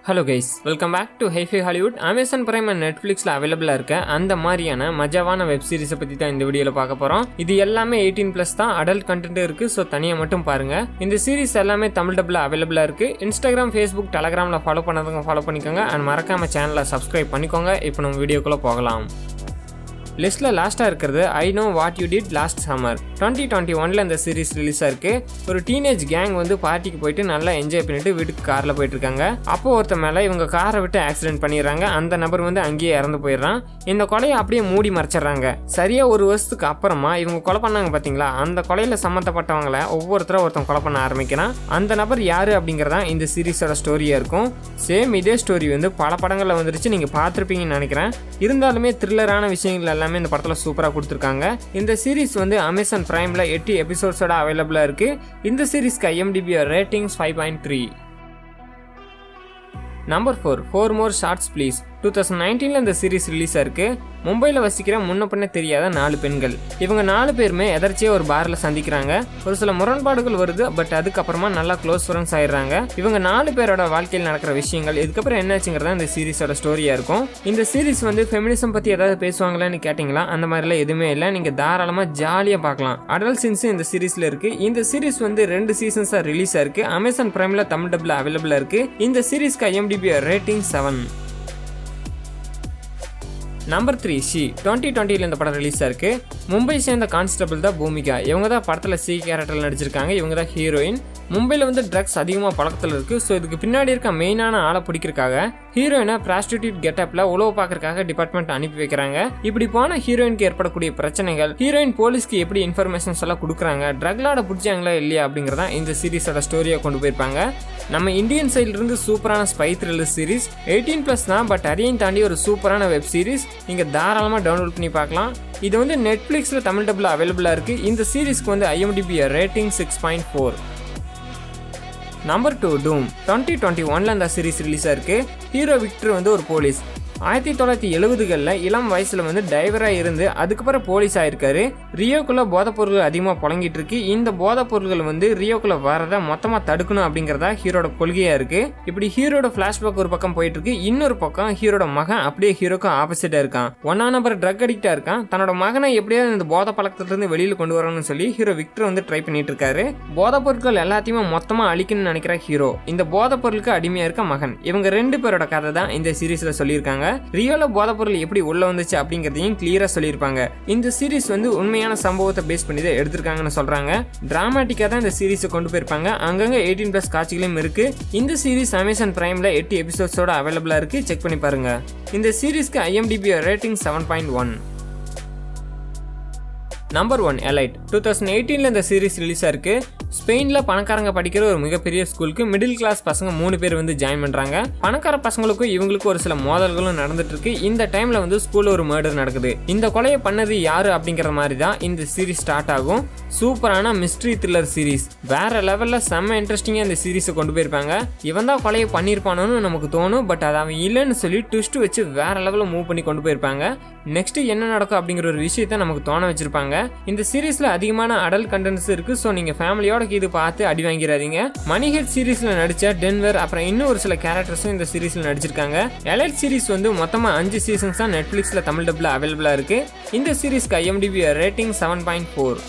hello guys welcome back to hifi Hollywood Amazon Prime and நெட்ஃப்ளிக்ஸில் அவைலபிளாக இருக்க அந்த மாதிரியான மஜாவான வெப் சீரிஸை பற்றி தான் இந்த வீடியோவில் பார்க்க போகிறோம் இது எல்லாமே எயிட்டீன் ப்ளஸ் தான் அடல்ட் கண்டென்ட் இருக்குது ஸோ தனியாக மட்டும் பாருங்கள் இந்த சீரிஸ் எல்லாமே தமிழ் டப்பில் அவைலபிளாக இருக்குது இன்ஸ்டாகிராம் ஃபேஸ்புக் டெலகிராமில் ஃபாலோ பண்ணதுங்க ஃபாலோ பண்ணிக்கோங்க அண்ட் மறக்காம சேனலை சப்ஸ்கிரைப் பண்ணிக்கோங்க இப்போ நம்ம வீடியோக்குள்ளே போகலாம் லிஸ்ட்டில் லாஸ்ட்டாக இருக்கிறது I know what you did last summer twenty twenty ஒனில் இந்த சீரிஸ் ரிலீஸ் ஆயிருக்கு ஒரு டீனேஜ் கேங் வந்து பார்ட்டிக்கு போயிட்டு நல்லா என்ஜாய் பண்ணிட்டு வீட்டுக்கு காரில் போயிட்டு இருக்காங்க அப்போ ஒருத்த மேலே இவங்க காரை விட்டு ஆக்சிடென்ட் பண்ணிடுறாங்க அந்த நபர் வந்து அங்கேயே இறந்து போயிடுறான் இந்த கொலையை அப்படியே மூடி மறைச்சிடுறாங்க சரியாக ஒரு வருஷத்துக்கு அப்புறமா இவங்க கொலை பண்ணாங்க பார்த்தீங்களா அந்த கொலையில் சம்மந்தப்பட்டவங்கள ஒவ்வொருத்தரும் ஒருத்தன் கொலை பண்ண ஆரம்பிக்கிறான் அந்த நபர் யாரு அப்படிங்கிறதா இந்த சீரிஸோட ஸ்டோரியாக இருக்கும் சேம் இதே ஸ்டோரி வந்து பல படங்களில் வந்துருச்சு நீங்கள் பார்த்துருப்பீங்கன்னு நினைக்கிறேன் இருந்தாலுமே த்ரில்லரான விஷயங்கள் எல்லாமே இந்த படத்தில் சூப்பராக கொடுத்துருக்காங்க இந்த சீரிஸ் வந்து அமேசான் பிரைமில் எட்டு எபிசோட்ஸோட அவைலபிளாக இருக்குது இந்த சீரிஸ்க்கு IMDb ratings five point three number four for more shorts please two thousand நைன்டீனில் இந்த சீரிஸ் ரிலீஸ் ஆயிருக்கு மும்பையில் வசிக்கிற முன்ன பின்ன தெரியாத நாலு பெண்கள் இவங்க நாலு பேருமே எதர்ச்சியாக ஒரு பாரில் சந்திக்கிறாங்க ஒரு சில முரண்பாடுகள் வருது பட் அதுக்கப்புறமா நல்லா க்ளோஸ் ஃப்ரெண்ட்ஸ் ஆயிடுறாங்க இவங்க நாலு பேரோட வாழ்க்கையில் நடக்கிற விஷயங்கள் இதுக்கப்புறம் என்னாச்சுங்கிறதா இந்த சீரிஸோட ஸ்டோரியாக இருக்கும் இந்த சீரிஸ் வந்து ஃபெமினிசம் பற்றி ஏதாவது பேசுவாங்களான்னு கேட்டிங்களா அந்த மாதிரிலாம் எதுவுமே இல்லை நீங்கள் தாராளமாக ஜாலியாக பார்க்கலாம் அடல் சீன்ஸும் இந்த சீரிஸில் இருக்குது இந்த சீரிஸ் வந்து ரெண்டு சீசன்ஸாக ரிலீஸ் ஆயிருக்கு அமேசான் பிரைமில் தமிழ் டப்பில் அவைலபிளாக இருக்குது இந்த சீரிஸ்க்கு IMDb rating seven number three she twenty டுவெண்ட்டியில் இந்த படம் ரிலீஸ் ஆயிருக்கு மும்பை சேர்ந்த கான்ஸ்டபிள் தான் பூமிகா இவங்க தான் படத்தில் சி கேரக்டரில் நடிச்சிருக்காங்க இவங்க தான் ஹீரோயின் மும்பையில் வந்து ட்ரக்ஸ் அதிகமாக பழக்கத்தில் இருக்குது ஸோ இதுக்கு பின்னாடி இருக்க மெயினான ஆளை பிடிக்கிறதுக்காக ஹீரோயினை ப்ராஸ்டியூட் கெட்டப்பில் உழவு பார்க்கறதுக்காக டிபார்ட்மெண்ட் அனுப்பி வைக்கிறாங்க இப்படி போன ஹீரோயினுக்கு ஏற்படக்கூடிய பிரச்சனைகள் ஹீரோயின் போலீஸ்க்கு எப்படி இன்ஃபர்மேஷன்ஸ் எல்லாம் கொடுக்குறாங்க ட்ரக்லாட பிடிச்சாங்களா இல்லையா அப்படிங்கிறதான் இந்த சீரிஸோட ஸ்டோரியை கொண்டு போயிருப்பாங்க நம்ம இந்தியன் சைட்லேருந்து சூப்பரான spy thriller series eighteen plus தான் பட் அதையும் தாண்டி ஒரு சூப்பரான வெப் சீரிஸ் நீங்கள் தாராளமாக டவுன்லோட் பண்ணி பார்க்கலாம் இது வந்து நெட்ஃப்ளிக்ஸில் தமிழ் டப்பில் அவைலபிளாக இருக்குது இந்த சீரிஸ்க்கு வந்து IMDb rating six point four number two டூம் டுவெண்ட்டி டுவெண்ட்டி ஒனில் அந்த சீரிஸ் ரிலீஸ் ஆயிருக்கு ஹீரோ விக்டர் வந்து ஒரு போலீஸ் ஆயிரத்தி தொள்ளாயிரத்தி எழுபதுகளில் இளம் வயசில் வந்து டிரைவராக இருந்து அதுக்கப்புறம் போலீஸ் ஆயிருக்காரு ரியோக்குள்ளே போதைப் பொருட்கள் அதிகமாக புழங்கிட்டு இருக்கு இந்த போதைப் பொருட்கள் வந்து ரியோக்குள்ளே வரதை மொத்தமாக தடுக்கணும் அப்படிங்கிறதா ஹீரோட கொள்கையாக இருக்கு இப்படி ஹீரோட ஃப்ளாஷ்பேக் ஒரு பக்கம் போயிட்டு இருக்கு இன்னொரு பக்கம் ஹீரோட மகன் அப்படியே ஹீரோக்கும் ஆப்போசிட்டாக இருக்கான் ஒன்னா நம்பர் ட்ரக் அடிக்டாக இருக்கான் தன்னோட மகனை எப்படியாவது இந்த போதை பழக்கத்திலிருந்து வெளியில் கொண்டு வரணும்னு சொல்லி ஹீரோ விக்டர் வந்து ட்ரை பண்ணிட்டு இருக்காரு போதைப் பொருட்கள் எல்லாத்தையுமே மொத்தமாக அழிக்கணும்னு நினைக்கிற ஹீரோ இந்த போதைப் பொருளுக்கு அடிமையாக இருக்க மகன் இவங்க ரெண்டு பேரோட கதை தான் இந்த சீரீஸில் சொல்லியிருக்காங்க ரியோல போதைப்பொருள் எப்படி உள்ள வந்துச்சு அப்படிங்கிறதையும் கிளியரா சொல்லியிருப்பாங்க இந்த சீரிஸ் வந்து உண்மையான சம்பவத்தை பேஸ் பண்ணி தான் எடுத்திருக்காங்கன்னு சொல்றாங்க டிராமாட்டிக்கா தான் இந்த சீரிஸை கொண்டு போயிருப்பாங்க அங்கங்க எயிட்டீன் பிளஸ் காட்சிகளும் இருக்கு இந்த சீரிஸ் அமேசான் பிரைம்ல எட்டு எபிசோட்ஸோட அவைலபிளா இருக்கு செக் பண்ணி பாருங்க இந்த சீரிஸ்க்கு IMDb rating seven point one number one Elite two thousand எயிட்டீனில் இந்த சீரிஸ் ரிலீஸ் ஆயிருக்கு ஸ்பெயினில் பணக்காரங்க படிக்கிற ஒரு மிகப்பெரிய ஸ்கூலுக்கு மிடில் கிளாஸ் பசங்க மூணு பேர் வந்து ஜாயின் பண்ணுறாங்க பணக்கார பசங்களுக்கும் இவங்களுக்கும் ஒரு சில மோதல்களும் நடந்துட்டு இருக்கு இந்த டைமில் வந்து ஸ்கூலில் ஒரு மர்டர் நடக்குது இந்த கொலையை பண்ணது யாரு அப்படிங்கிற மாதிரி தான் இந்த சீரிஸ் ஸ்டார்ட் ஆகும் சூப்பரான மிஸ்ட்ரி த்ரில்லர் சீரிஸ் வேற லெவலில் செம்ம இன்ட்ரெஸ்டிங்காக இந்த சீரிஸை கொண்டு போயிருப்பாங்க இவன் தான் கொலையை பண்ணியிருப்பானு நமக்கு தோணும் பட் அது அவன் இல்லைன்னு சொல்லி ட்விஸ்ட் வச்சு வேற லெவலில் மூவ் பண்ணி கொண்டு போயிருப்பாங்க நெக்ஸ்ட் என்ன நடக்கும் அப்படிங்கிற ஒரு விஷயத்த நமக்கு தோண வச்சிருப்பாங்க இந்த சீரீஸ்ல அதிகமான அடல் கண்டென்ட்ஸ் இருக்கு ஸோ நீங்க ஃபேமிலியோட இது பார்த்து அடி வாங்கிறாதீங்க மணிஹெட் சீரீஸ்ல நடிச்ச டென்வர் அப்புறம் இன்னும் ஒரு சில கேரக்டர்ஸும் இந்த சீரீஸ்ல நடிச்சிருக்காங்க எலைட் சீரிஸ் வந்து மொத்தமா அஞ்சு சீசன்ஸ் தான் நெட்ஃபிளிக்ஸ்ல தமிழ் டப்ல அவைலபிளா இருக்கு இந்த சீரீஸ்க்கு IMDb rating seven point four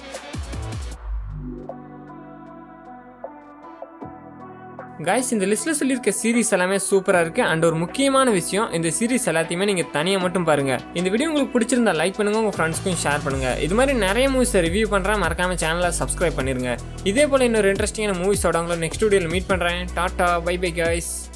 guys இந்த லிஸ்ட்டில் சொல்லியிருக்க சீரிஸ் எல்லாமே சூப்பராக இருக்குது அண்ட் ஒரு முக்கியமான விஷயம் இந்த சீரிஸ் எல்லாத்தையுமே நீங்கள் தனியாக மட்டும் பாருங்கள் இந்த வீடியோ உங்களுக்கு பிடிச்சிருந்தா லைக் பண்ணுங்கள் உங்கள் ஃப்ரெண்ட்ஸ்க்கும் ஷேர் பண்ணுங்கள் இது மாதிரி நிறைய மூவிஸை ரிவ்யூ பண்ணுறேன் மறக்காம சேனலை சப்ஸ்கிரைப் பண்ணிருங்க இதே போல் இன்னொரு இன்ட்ரெஸ்டிங்கான மூவிஸோட உங்களை நெக்ஸ்ட் வீடியோவில் மீட் பண்ணுறேன் டாட்டா பை பை கைஸ்